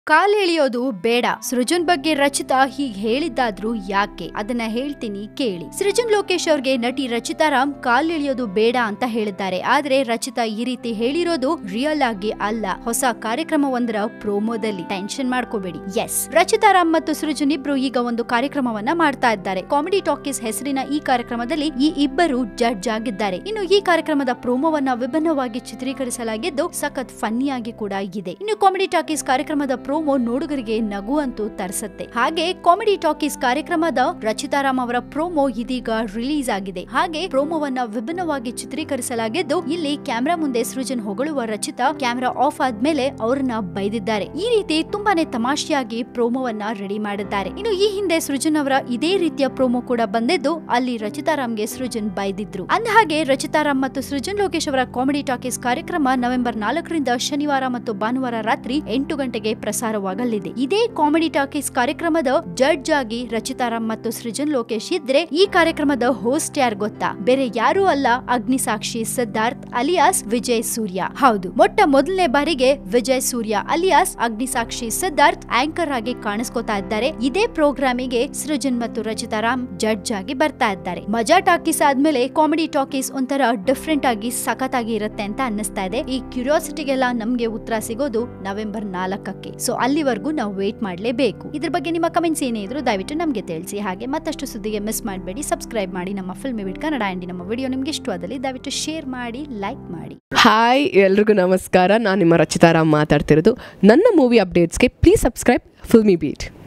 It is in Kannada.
ಕಾಲೆಳೆಯೋದು ಬೇಡ ಸೃಜನ್ ಬಗ್ಗೆ ರಚಿತಾ ಹೀಗ್ ಹೇಳಿದ್ದಾದ್ರೂ ಯಾಕೆ ಅದನ್ನ ಹೇಳ್ತೀನಿ ಕೇಳಿ ಸೃಜನ್ ಲೋಕೇಶ್ ಅವ್ರಿಗೆ ನಟಿ ರಚಿತಾ ರಾಮ್ ಕಾಲೆಳೆಯೋದು ಬೇಡ ಅಂತ ಹೇಳಿದ್ದಾರೆ ಆದ್ರೆ ರಚಿತಾ ಈ ರೀತಿ ಹೇಳಿರೋದು ರಿಯಲ್ ಆಗಿ ಅಲ್ಲ ಹೊಸ ಕಾರ್ಯಕ್ರಮವೊಂದರ ಪ್ರೋಮೋದಲ್ಲಿ ಟೆನ್ಷನ್ ಮಾಡ್ಕೋಬೇಡಿ ಎಸ್ ರಚಿತಾ ರಾಮ್ ಮತ್ತು ಸೃಜನ್ ಇಬ್ರು ಈಗ ಒಂದು ಕಾರ್ಯಕ್ರಮವನ್ನ ಮಾಡ್ತಾ ಇದ್ದಾರೆ ಕಾಮಿಡಿ ಟಾಕೀಸ್ ಹೆಸರಿನ ಈ ಕಾರ್ಯಕ್ರಮದಲ್ಲಿ ಈ ಇಬ್ಬರು ಜಡ್ಜ್ ಆಗಿದ್ದಾರೆ ಇನ್ನು ಈ ಕಾರ್ಯಕ್ರಮದ ಪ್ರೋಮೋವನ್ನ ವಿಭಿನ್ನವಾಗಿ ಚಿತ್ರೀಕರಿಸಲಾಗಿದ್ದು ಸಖತ್ ಫನ್ನಿಯಾಗಿ ಕೂಡ ಇದೆ ಇನ್ನು ಕಾಮಿಡಿ ಟಾಕೀಸ್ ಕಾರ್ಯಕ್ರಮದ ಪ್ರೋಮೋ ನೋಡುಗರಿಗೆ ನಗು ಅಂತೂ ತರಿಸುತ್ತೆ ಹಾಗೆ ಕಾಮಿಡಿ ಟಾಕೀಸ್ ಕಾರ್ಯಕ್ರಮದ ರಚಿತಾರಾಮ್ ಅವರ ಪ್ರೋಮೋ ಇದೀಗ ರಿಲೀಸ್ ಆಗಿದೆ ಹಾಗೆ ಪ್ರೋಮೋವನ್ನ ವಿಭಿನ್ನವಾಗಿ ಚಿತ್ರೀಕರಿಸಲಾಗಿದ್ದು ಇಲ್ಲಿ ಕ್ಯಾಮೆರಾ ಮುಂದೆ ಸೃಜನ್ ಹೊಗಳುವ ರಚಿತಾ ಕ್ಯಾಮೆರಾ ಆಫ್ ಆದ್ಮೇಲೆ ಅವರನ್ನ ಬೈದಿದ್ದಾರೆ ಈ ರೀತಿ ತುಂಬಾನೇ ತಮಾಷೆಯಾಗಿ ಪ್ರೋಮೋವನ್ನ ರೆಡಿ ಮಾಡಿದ್ದಾರೆ ಇನ್ನು ಈ ಹಿಂದೆ ಸೃಜನ್ ಅವರ ಇದೇ ರೀತಿಯ ಪ್ರೋಮೋ ಕೂಡ ಬಂದಿದ್ದು ಅಲ್ಲಿ ರಚಿತಾರಾಮ್ಗೆ ಸೃಜನ್ ಬೈದಿದ್ರು ಅಂದಹಾಗೆ ರಚಿತಾರಾಮ್ ಮತ್ತು ಸೃಜನ್ ಲೋಕೇಶ್ ಅವರ ಕಾಮಿಡಿ ಟಾಕೀಸ್ ಕಾರ್ಯಕ್ರಮ ನವೆಂಬರ್ ನಾಲ್ಕರಿಂದ ಶನಿವಾರ ಮತ್ತು ಭಾನುವಾರ ರಾತ್ರಿ ಎಂಟು ಗಂಟೆಗೆ ಪ್ರಸಾರವಾಗಲಿದೆ ಇದೇ ಕಾಮಿಡಿ ಟಾಕೀಸ್ ಕಾರ್ಯಕ್ರಮದ ಜಡ್ಜ್ ಆಗಿ ರಚಿತಾರಾಮ್ ಮತ್ತು ಸೃಜನ್ ಲೋಕೇಶ್ ಇದ್ರೆ ಈ ಕಾರ್ಯಕ್ರಮದ ಹೋಸ್ಟ್ ಯಾರು ಗೊತ್ತಾ ಬೇರೆ ಯಾರೂ ಅಲ್ಲ ಅಗ್ನಿಸಾಕ್ಷಿ ಸಿದ್ಧಾರ್ಥ್ ಅಲಿಯಾಸ್ ವಿಜಯ್ ಸೂರ್ಯ ಹೌದು ಮೊಟ್ಟ ಮೊದಲನೇ ಬಾರಿಗೆ ವಿಜಯ್ ಸೂರ್ಯ ಅಲಿಯಾಸ್ ಅಗ್ನಿಸಾಕ್ಷಿ ಸಿದ್ಧಾರ್ಥ್ ಆಂಕರ್ ಆಗಿ ಕಾಣಿಸ್ಕೊತಾ ಇದ್ದಾರೆ ಇದೇ ಪ್ರೋಗ್ರಾಮಿಗೆ ಸೃಜನ್ ಮತ್ತು ರಚಿತಾರಾಮ್ ಜಡ್ಜ್ ಆಗಿ ಬರ್ತಾ ಇದ್ದಾರೆ ಮಜಾ ಟಾಕೀಸ್ ಆದ್ಮೇಲೆ ಕಾಮಿಡಿ ಟಾಕೀಸ್ ಒಂಥರ ಡಿಫ್ರೆಂಟ್ ಆಗಿ ಸಖತ್ತಾಗಿ ಇರುತ್ತೆ ಅಂತ ಅನ್ನಿಸ್ತಾ ಇದೆ ಈ ಕ್ಯೂರಿಯಾಸಿಟಿಗೆಲ್ಲ ನಮ್ಗೆ ಉತ್ತರ ಸಿಗೋದು ನವೆಂಬರ್ ನಾಲ್ಕಕ್ಕೆ ಸೊ ಅಲ್ಲಿವರೆಗೂ ನಾವು ವೇಟ್ ಮಾಡಲೇಬೇಕು ಇದ್ರ ಬಗ್ಗೆ ನಿಮ್ಮ ಕಮೆಂಟ್ಸ್ ಏನೇ ಇದ್ರು ದಯವಿಟ್ಟು ನಮಗೆ ತಿಳಿಸಿ ಹಾಗೆ ಮತ್ತಷ್ಟು ಸುದ್ದಿಗೆ ಮಿಸ್ ಮಾಡಬೇಡಿ ಸಬ್ಸ್ಕ್ರೈಬ್ ಮಾಡಿ ನಮ್ಮ ಫಿಲ್ಮ್ ವಿಡ್ ಕನ್ನಡ ಆ್ಯಂಡ್ ನಮ್ಮ ವಿಡಿಯೋ ನಿಮ್ಗೆ ಇಷ್ಟವಾದಲ್ಲಿ ದಯವಿಟ್ಟು ಶೇರ್ ಮಾಡಿ ಲೈಕ್ ಮಾಡಿ ಹಾಯ್ ಎಲ್ರಿಗೂ ನಮಸ್ಕಾರ ನಾನು ನಿಮ್ಮ ರಚಿತಾರಾಮ್ ಮಾತಾಡ್ತಿರೋದು ನನ್ನ ಮೂವಿ ಅಪ್ಡೇಟ್ಸ್ಗೆ ಪ್ಲೀಸ್ ಸಬ್ಸ್ಕ್ರೈಬ್ ಫಿಲ್ಮಿ ಬೀಟ್